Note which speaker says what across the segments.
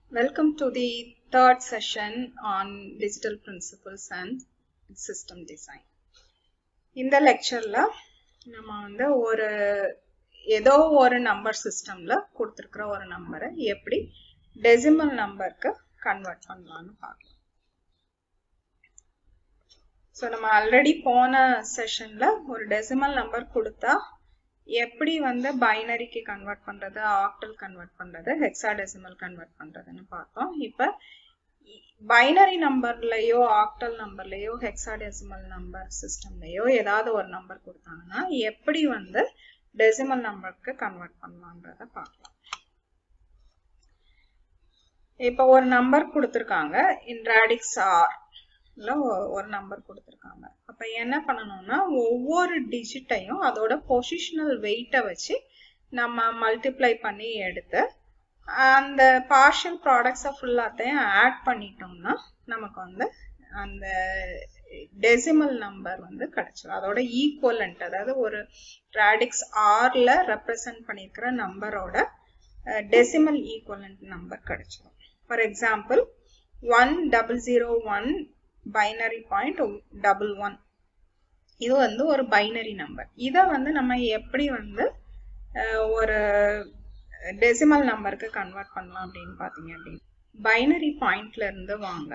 Speaker 1: Welcome to the third session on digital principles and system design. இந்த லெக்சர்ல நம்ம வந்து ஒரு ஏதோ ஒரு நம்பர் சிஸ்டம்ல கொடுத்துருக்கிற ஒரு நம்பரை எப்படி டெசிமல் நம்பருக்கு கன்வெர்ட் பண்ணலாம்னு பார்க்கலாம் ஸோ நம்ம ஆல்ரெடி போன செஷன்ல ஒரு டெசிமல் நம்பர் கொடுத்தா எப்படி வந்து பைனரிக்கு கன்வெர்ட் பண்றது ஆக்டல் கன்வெர்ட் பண்றது ஹெக்ஸாடெசிமல் கன்வெர்ட் பண்றதுன்னு பார்த்தோம் இப்ப பைனரி நம்பர்லயோ ஆக்டல் நம்பர்லயோ ஹெக்ஸாடெசிமல் நம்பர் சிஸ்டம்லயோ ஏதாவது ஒரு நம்பர் கொடுத்தாங்கன்னா எப்படி வந்து டெசிமல் நம்பருக்கு கன்வெர்ட் பண்ணலான்றத பார்க்கலாம் இப்போ ஒரு நம்பர் கொடுத்துருக்காங்க இன் ரேடிக்ஸ் ஆர் ஒரு நம்பர் கொடுத்துருக்காங்க அப்ப என்ன பண்ணணும்னா ஒவ்வொரு டிஜிட்டையும் அதோட பொசிஷனல் வெயிட்டை வச்சு நம்ம மல்டிப்ளை பண்ணி எடுத்து அந்த பார்ஷியல் ப்ராடக்ட்ஸை ஃபுல்லாத்தையும் ஆட் பண்ணிட்டோம்னா நமக்கு வந்து அந்த டெசிமல் நம்பர் வந்து கிடைச்சிடும் அதோட ஈக்குவலண்ட் அதாவது ஒரு ராடிக்ஸ் ஆர்ல ரெப்ரசன்ட் பண்ணியிருக்கிற நம்பரோட டெசிமல் ஈக்குவலண்ட் நம்பர் கிடைச்சிடும் for example one double zero one binary point double one இது வந்து ஒரு பைனரி நம்பர் இதை வந்து நம்ம எப்படி வந்து ஒரு டெசிமல் நம்பருக்கு கன்வெர்ட் பண்ணலாம் அப்படின்னு பார்த்தீங்க அப்படின்னு பைனரி பாயிண்ட்ல இருந்து வாங்க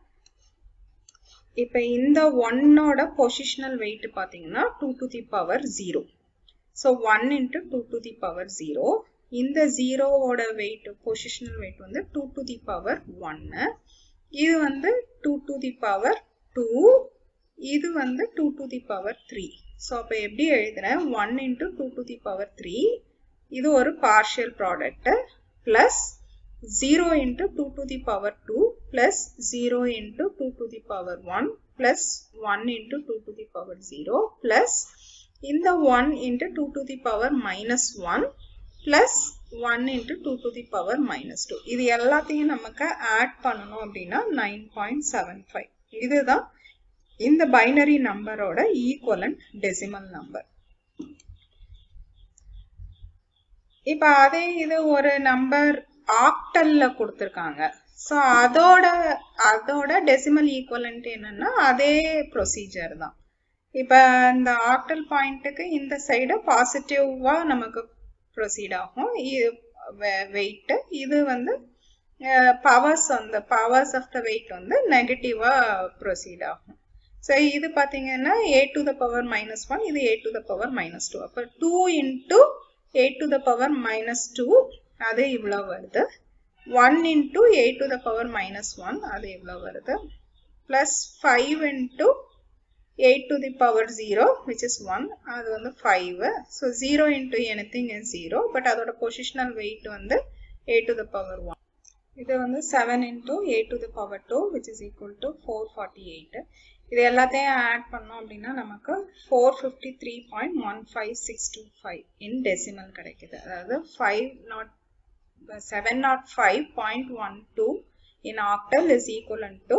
Speaker 1: இப்போ இந்த ஒன்னோட பொசிஷனல் வெயிட் பார்த்தீங்கன்னா two to the power zero so one into two to the power zero இந்த ஜீரோவோட வெயிட் பொசிஷனல் வெயிட் வந்து டூ டு தி பவர் ஒன்னு இது வந்து two to the power two இது வந்து two to the power three so அப்போ எப்படி எழுதுறேன் one into two to the power three இது ஒரு partial product plus zero into two to the power two plus zero into two to the power one plus one into two to the power zero plus இந்த one into two to the power minus one plus one into two to the power minus two இது எல்லாத்தையும் நமக்கு add பண்ணணும் அப்படின்னா nine point seven five இதுதான் இந்த binary நம்பரோட equivalent decimal number இப்ப அதே இது ஒரு நம்பர் ஆக்டல்ல கொடுத்துருக்காங்க ஸோ அதோட அதோட டெசிமல் ஈக்குவலண்ட் என்னன்னா அதே ப்ரொசீஜர் தான் இப்ப இந்த ஆக்டல் பாயிண்ட்டுக்கு இந்த சைடு பாசிட்டிவா நமக்கு ப்ரொசீட் ஆகும் வெயிட் இது வந்து பவர்ஸ் அந்த பவர்ஸ் ஆஃப் த வெயிட் வந்து நெகட்டிவா ப்ரொசீட் ஆகும் ஸோ இது பார்த்தீங்கன்னா eight to the power minus one இது eight to the power minus two அப்போ two into eight to the power minus two அது இவ்வளோ வருது one into eight to the power minus one அது இவ்வளோ வருது plus five into eight to the power zero which is one அது வந்து five so zero into anything is zero but அதோட positional wait வந்து eight to the power one இது வந்து seven into eight to the power two which is equal to four forty eight இது எல்லாத்தையும் add பண்ணோம் அப்படின்னா நமக்கு four fifty three point one five six two five in decimal கிடைக்குது அதாவது five not seven not five point one two in octal is equivalent to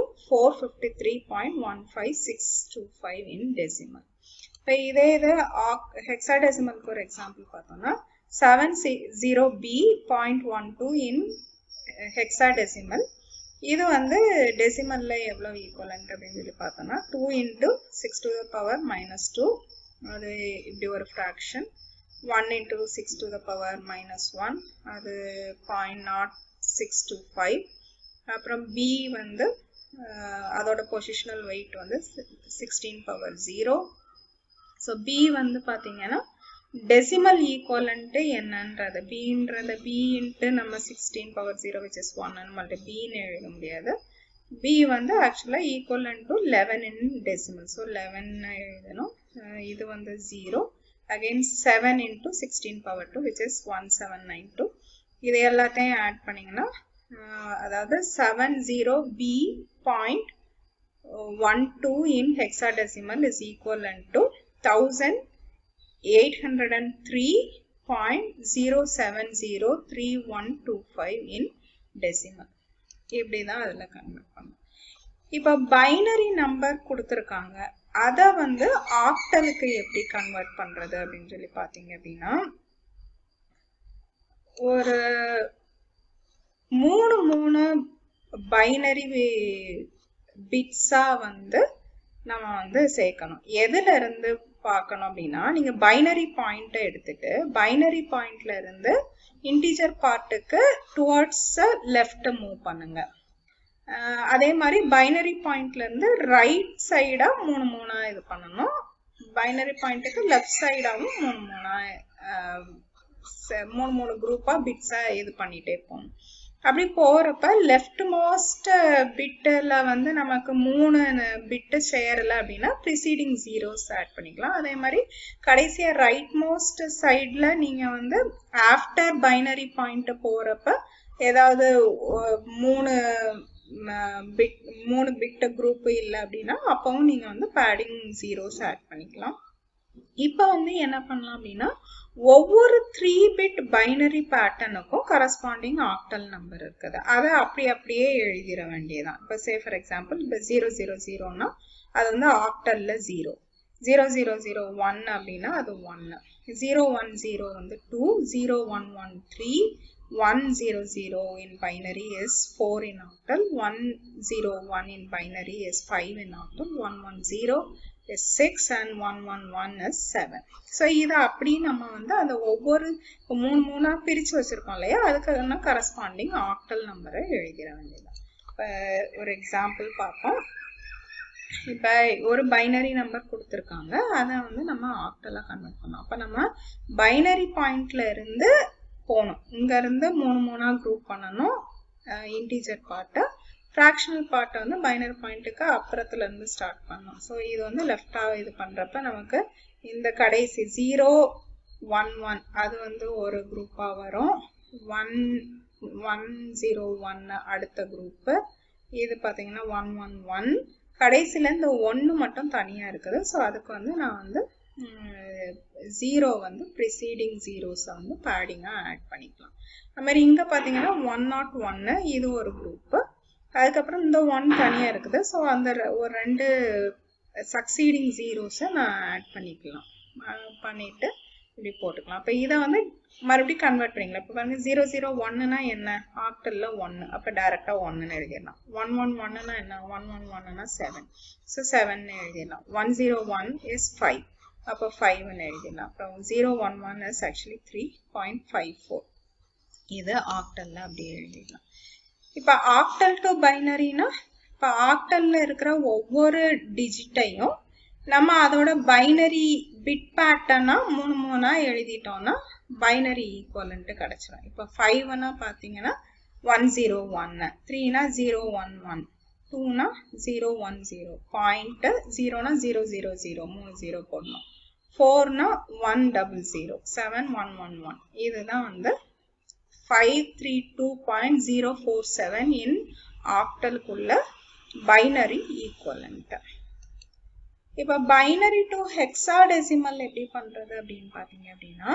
Speaker 1: 453.15625 in decimal. இப்போ இதே இது ஹெக்ஸாடெசிமலுக்கு ஒரு எக்ஸாம்பிள் பார்த்தோம்னா seven zero B point one two in hexadecimal இது வந்து டெசிமல்ல எவ்வளோ ஈக்குவலண்ட் அப்படின்னு சொல்லி பார்த்தோம்னா two into six to the power minus two அது இப்படி ஒரு fraction one into six to the power minus one அது point not six two five அப்புறம் பி வந்து அதோட பொசிஷனல் வெயிட் வந்து sixteen power zero so B வந்து பார்த்தீங்கன்னா டெசிமல் ஈக்குவலண்ட்டு என்னன்றது பின்றத பின்ட்டு நம்ம sixteen power zero which is one multi பின்னு எழுத முடியாது பி வந்து ஆக்சுவலாக equivalent to eleven in decimal so eleven எழுதணும் இது வந்து zero again seven into sixteen power two which is one seven nine two இது எல்லாத்தையும் ஆட் பண்ணிங்கன்னா அதாவது seven zero B point one two in hexadecimal is equivalent to thousand eight hundred and three point zero seven zero three one two five in decimal இப்படி தான் அதில் convert பண்ணும் இப்போ binary number கொடுத்துருக்காங்க அதை வந்து ஆக்டலுக்கு எப்படி கன்வெர்ட் பண்ணுறது அப்படின்னு சொல்லி பார்த்தீங்க அப்படின்னா ஒரு மூணு மூணு பைனரி பிட்ஸா வந்து நம்ம வந்து சேர்க்கணும் எதுல இருந்து பார்க்கணும் அப்படின்னா நீங்க பைனரி பாயிண்ட் எடுத்துட்டு பைனரி பாயிண்ட்ல இருந்து இன்டிஜர் பார்ட்டுக்கு டுவர்ட்ஸ் லெஃப்ட் மூவ் பண்ணுங்க அஹ் அதே மாதிரி பைனரி பாயிண்ட்ல இருந்து ரைட் சைடா மூணு மூணா இது பண்ணணும் பைனரி பாயிண்ட்டுக்கு லெஃப்ட் சைடாவும் மூணு மூணா அஹ் ச- மூணு மூணு குரூப்பா பிட்ஸா இது பண்ணிட்டே போகணும் அப்படி போறப்ப லெஃப்ட் மோஸ்ட் பிட்டில் வந்து நமக்கு மூணு பிட்டு சேரல அப்படின்னா ப்ரிசீடிங் ஜீரோஸ் ஆட் பண்ணிக்கலாம் அதே மாதிரி கடைசியா ரைட் மோஸ்ட் சைட்ல நீங்க வந்து ஆஃப்டர் பைனரி பாயிண்ட் போறப்ப ஏதாவது ஒ- மூணு பிட் மூணு பிட் குரூப் இல்லை அப்படின்னா அப்பவும் நீங்க வந்து பேடிங் ஜீரோஸ் ஆட் பண்ணிக்கலாம் இப்போ வந்து என்ன பண்ணலாம் அப்படின்னா ஒவ்வொரு த்ரீ பிட் பைனரி பேட்டர்னுக்கும் கரஸ்பாண்டிங் ஆக்டல் நம்பர் இருக்குது அதை அப்படி அப்படியே எழுதிட வேண்டியதான் இப்போ சே ஃபார் எக்ஸாம்பிள் இப்போ ஜீரோ ஜீரோ ஜீரோனா அது வந்து ஆக்டல்ல zero zero zero zero one அப்படின்னா அது ஒன்னு ஜீரோ ஒன் ஜீரோ வந்து two zero one one three one zero zero in binary is four in octal one zero one in binary is five in octal one one zero is six and one one one is seven so இதை அப்படி நம்ம வந்து அந்த ஒவ்வொரு இப்போ மூணு மூணா பிரிச்சு வச்சிருக்கோம் இல்லையா அதுக்கு கரஸ்பாண்டிங் ஆக்டல் நம்பரை எழுதிட வேண்டியதுதான் இப்போ ஒரு எக்ஸாம்பிள் பார்ப்போம் இப்போ ஒரு பைனரி நம்பர் கொடுத்துருக்காங்க அதை வந்து நம்ம ஆக்டலாக கன்வெர்ட் பண்ணோம் அப்போ நம்ம பைனரி பாயிண்ட்ல இருந்து போகணும் இங்க இருந்து மூணு மூணா குரூப் பண்ணணும் இன்டீஜர் பார்ட்டை ஃப்ராக்ஷனல் பார்ட்டை வந்து பைனரி பாயிண்ட்டுக்கு அப்புறத்துல இருந்து ஸ்டார்ட் பண்ணணும் ஸோ இது வந்து லெஃப்டாக இது பண்றப்ப நமக்கு இந்த கடைசி ஜீரோ ஒன் ஒன் அது வந்து ஒரு குரூப்பா வரும் ஒன் ஒன் ஜீரோ ஒன் அடுத்த குரூப்பு இது பார்த்தீங்கன்னா ஒன் ஒன் ஒன் கடைசியில் இந்த ஒன்று மட்டும் தனியாக இருக்குது ஸோ அதுக்கு வந்து நான் வந்து ஜீரோ வந்து ப்ரிசீடிங் ஜீரோஸை வந்து பேடிங்காக ஆட் பண்ணிக்கலாம் அது மாதிரி இங்கே பார்த்தீங்கன்னா ஒன் நாட் ஒன்று இது ஒரு குரூப்பு அதுக்கப்புறம் இந்த ஒன் தனியாக இருக்குது ஸோ அந்த ரெ- ஒரு ரெண்டு சக்சீடிங் ஜீரோஸை நான் ஆட் பண்ணிக்கலாம் அஹ் பண்ணிட்டு இப்படி போட்டுக்கலாம் அப்போ இதை வந்து மறுபடியும் கன்வெர்ட் பண்ணிக்கலாம் இப்போ பாருங்க ஜீரோ ஜீரோ ஒன்னுனா என்ன ஆக்டல்ல ஒன்று அப்போ டைரெக்டாக ஒன்றுன்னு எழுதிடலாம் ஒன் ஒன் ஒன்னுனா என்ன ஒன் ஒன் ஒன்னுனா செவன் ஸோ செவன் எழுதிடலாம் one zero one is five அப்போ ஃபைவ்னு எழுதிடலாம் அப்புறம் zero one one is actually three point five four இது ஆக்டல்ல அப்படியே எழுதிடலாம் இப்போ ஆக்டல் டு பைனரினா இப்போ ஆக்டல்ல இருக்கிற ஒவ்வொரு டிஜிட்டையும் நம்ம அதோட பைனரி பிட் பேட்டர்னா மூணு மூணா எழுதிட்டோம்னா பைனரி ஈக்குவலன்ட்டு கிடைச்சிடும் இப்போ ஃபைவ்னா பார்த்தீங்கன்னா ஒன் ஜீரோ ஒன்னு த்ரீனா ஜீரோ ஒன் ஒன் டூனா ஜீரோ ஒன் ஜீரோ பாயிண்ட் ஜீரோனா ஜீரோ ஜீரோ ஜீரோ மூணு ஜீரோ போடணும் ஃபோர்னா one double zero seven one one one இதுதான் வந்து five three two point zero four seven in ஆக்டலுக்குள்ள பைனரி ஈக்குவலன்ட் இப்போ பைனரி டு ஹெக்ஸாடெசிமல் எப்படி பண்றது அப்படின்னு பார்த்தீங்க அப்படின்னா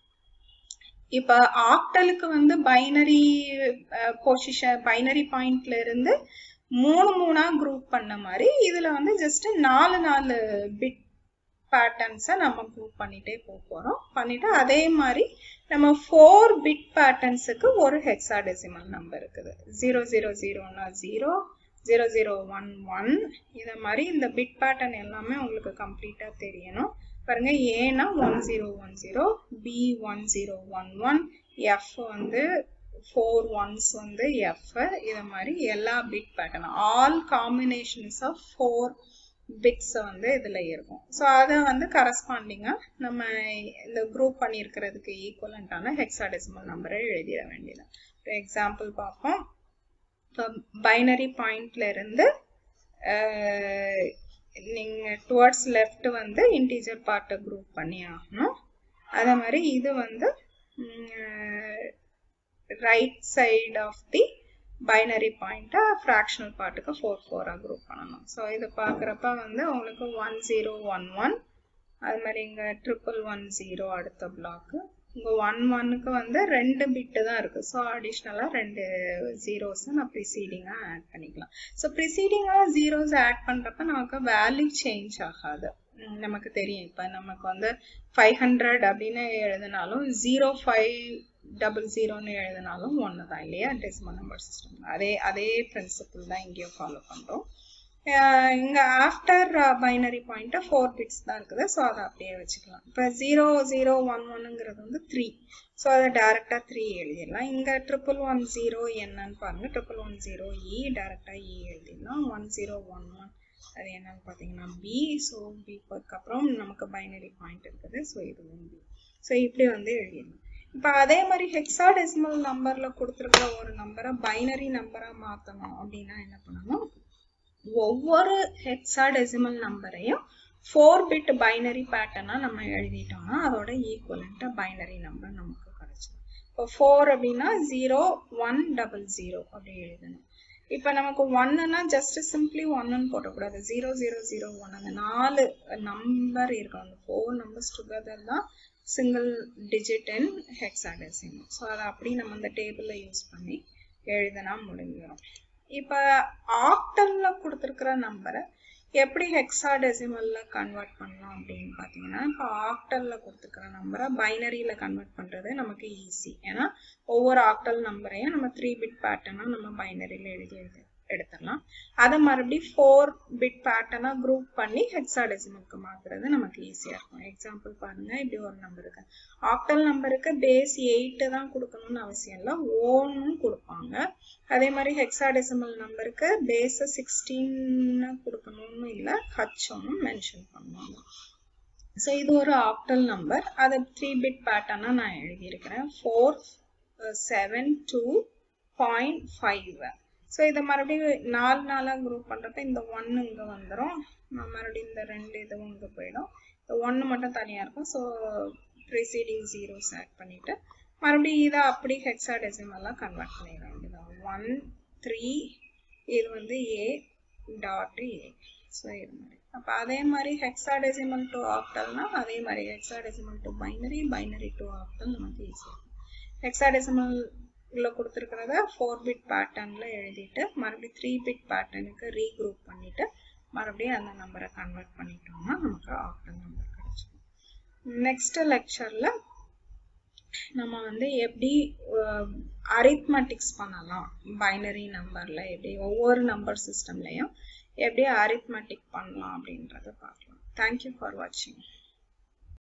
Speaker 1: இப்போ ஆக்டலுக்கு வந்து பைனரி பொசிஷன் பைனரி பாயிண்ட்ல இருந்து மூணு மூணா குரூப் பண்ண மாதிரி இதுல வந்து ஜஸ்ட் நாலு நாலு பிட் பேட்டர்ன்ஸை நம்ம குரூப் பண்ணிட்டே போக போறோம் பண்ணிட்டு அதே மாதிரி நம்ம ஃபோர் பிட் பேட்டர்ன்ஸுக்கு ஒரு ஹெக்ஸாடெசிமல் நம்பர் இருக்குது ஜீரோ ஜீரோ ஜீரோனா zero zero zero one one இதை மாதிரி இந்த பிட் பேட்டர்ன் எல்லாமே உங்களுக்கு கம்ப்ளீட்டாக தெரியணும் பாருங்க ஏனா one zero one zero B one zero one one F வந்து ஃபோர் ஒன்ஸ் வந்து எஃப் இதை மாதிரி எல்லா bit pattern all combinations of four bits வந்து இதில் இருக்கும் ஸோ அதை வந்து கரஸ்பாண்டிங்காக நம்ம இந்த குரூப் பண்ணியிருக்கிறதுக்கு ஈக்குவலண்ட்டான ஹெக்ஸாடெசிமல் நம்பரை எழுதிட வேண்டியது எக்ஸாம்பிள் பார்ப்போம் இப்போ பைனரி பாயிண்ட்ல இருந்து நீங்கள் டுவர்ட்ஸ் லெஃப்ட் வந்து இன்டீஜர் பார்ட்டை குரூப் பண்ணி ஆகணும் அதே மாதிரி இது வந்து right side of the binary பாயிண்ட்டை ஃப்ராக்ஷனல் பார்ட்டுக்கு ஃபோர் ஃபோராக குரூப் பண்ணணும் ஸோ இது பார்க்குறப்ப வந்து உங்களுக்கு ஒன் ஜீரோ ஒன் ஒன் அது மாதிரி இங்கே ட்ரிபிள் ஒன் ஜீரோ அடுத்த பிளாக்கு இங்கே ஒன் ஒன்னுக்கு வந்து ரெண்டு பிட்டு தான் இருக்குது ஸோ அடிஷ்னலாக ரெண்டு ஜீரோஸை நான் ப்ரிசீடிங்காக ஆட் பண்ணிக்கலாம் ஸோ ப்ரிசீடிங்காக ஜீரோஸ் ஆட் பண்ணுறப்ப நமக்கு வேல்யூ சேஞ்ச் ஆகாது உம் நமக்கு தெரியும் இப்போ நமக்கு வந்து ஃபைவ் ஹண்ட்ரட் அப்படின்னு எழுதினாலும் ஜீரோ ஃபைவ் டபுள் ஜீரோன்னு எழுதினாலும் ஒன்று தான் இல்லையா டெசிமல் நம்பர் சிஸ்டம் அதே அதே பிரின்சிபிள் தான் இங்கேயும் ஃபாலோ பண்ணுறோம் இங்கே after binary point four bits தான் இருக்குது ஸோ அதை அப்படியே வச்சுக்கலாம் இப்போ ஜீரோ ஜீரோ ஒன் ஒன்னுங்கிறது வந்து த்ரீ ஸோ அதை டேரெக்டாக த்ரீ எழுதிடலாம் இங்கே ட்ரிபிள் ஒன் ஜீரோ என்னன்னு பாருங்கள் ட்ரிபிள் ஒன் ஜீரோ இ டேரெக்டாக இ எழுதிடலாம் ஒன் ஜீரோ ஒன் ஒன் அது என்னன்னு பார்த்தீங்கன்னா பி ஸோ பிக்கு அப்புறம் நமக்கு பைனரி பாயிண்ட் இருக்குது ஸோ இது வந்து பி ஸோ இப்படி வந்து எழுதிடலாம் இப்போ அதே மாதிரி ஹெக்ஸாடெசிமல் நம்பரில் கொடுத்துருக்குற ஒரு நம்பரை பைனரி நம்பராக மாற்றணும் அப்படின்னா என்ன பண்ணணும் ஒவ்வொரு ஹெக்ஸாடெசிமல் நம்பரையும் ஃபோர் பிட் பைனரி பேட்டர்னாக நம்ம எழுதிட்டோம்னா அதோட ஈக்குவலண்ட்டாக பைனரி நம்பர் நமக்கு கிடைச்சிடும் இப்போ ஃபோர் அப்படின்னா ஜீரோ ஒன் டபுள் ஜீரோ அப்படி எழுதணும் இப்போ நமக்கு ஒன்னுனா ஜஸ்ட் சிம்பிளி ஒன்னுன்னு போட்டக்கூடாது ஜீரோ ஜீரோ ஜீரோ ஒன் அந்த நாலு நம்பர் இருக்கும் அந்த ஃபோர் நம்பர்ஸ் டுகெதர் தான் single digit in hexadecimal so அதை அப்படி நம்ம அந்த டேபிளில் யூஸ் பண்ணி எழுதினா முடிஞ்சிடும் இப்போ ஆக்டலில் கொடுத்துருக்குற நம்பரை எப்படி ஹெக்ஸாடெசிமலில் கன்வெர்ட் பண்ணலாம் அப்படின்னு பார்த்தீங்கன்னா இப்போ ஆக்டலில் கொடுத்துருக்குற நம்பரை பைனரியில் கன்வெர்ட் பண்ணுறது நமக்கு ஈஸி ஏன்னா ஒவ்வொரு ஆக்டல் நம்பரையும் நம்ம த்ரீ பிட் பேட்டர்னாக நம்ம பைனரியில் எழுதி எழுதி எடுத்துடலாம் அதை மறுபடியும் ஃபோர் பிட் பேட்டர்னாக குரூப் பண்ணி ஹெக்ஸாடெசிமலுக்கு மாற்றுறது நமக்கு ஈஸியாக இருக்கும் எக்ஸாம்பிள் பாருங்கள் இப்படி ஒரு நம்பர் இருக்கு ஆக்டல் நம்பருக்கு பேஸ் எயிட்டு தான் கொடுக்கணும்னு அவசியம் இல்லை ஓன்னு கொடுப்பாங்க அதே மாதிரி ஹெக்ஸாடெசிமல் நம்பருக்கு பேஸை சிக்ஸ்டீன்னு கொடுக்கணும்னு இல்லை ஹச்சும் மென்ஷன் பண்ணுவாங்க ஸோ இது ஒரு ஆக்டல் நம்பர் அதை த்ரீ பிட் பேட்டர்னாக நான் எழுதியிருக்கிறேன் four seven two point five so இதை மறுபடியும் நாலு நாளாக குரூப் பண்ணுறப்ப இந்த ஒன்று இங்கே வந்துடும் மறுபடியும் இந்த ரெண்டு இதுவும் இங்கே போயிடும் இந்த ஒன்று மட்டும் தனியாக இருக்கும் ஸோ ப்ரிசீடிங் ஜீரோஸ் ஆட் பண்ணிவிட்டு மறுபடியும் இதை அப்படி ஹெக்ஸாடெசிமலாக கன்வெர்ட் பண்ணிட வேண்டியதான் ஒன் த்ரீ இது வந்து ஏ டாட் ஏ ஸோ இது மாதிரி அப்போ அதே மாதிரி ஹெக்ஸாடெசிமல் டு ஆக்டல்னா அதே மாதிரி hexadecimal to binary binary to octal நமக்கு ஈஸியாக ஹெக்ஸாடெசிமல் உள்ள கொடுத்துருக்கிறத ஃபோர் பிட் பேட்டர்னில் எழுதிட்டு மறுபடியும் த்ரீ பிட் பேட்டர்னுக்கு ரீக்ரூப் பண்ணிவிட்டு மறுபடியும் அந்த நம்பரை கன்வெர்ட் பண்ணிட்டோம்னா நமக்கு ஆக்டல் நம்பர் கிடச்சிடும் நெக்ஸ்ட் லெக்சரில் நம்ம வந்து எப்படி அரித்மெட்டிக்ஸ் பண்ணலாம் பைனரி நம்பரில் எப்படி ஒவ்வொரு நம்பர் சிஸ்டம்லையும் எப்படி அரித்மெட்டிக் பண்ணலாம் அப்படின்றத பார்க்கலாம் தேங்க்யூ ஃபார் வாட்சிங்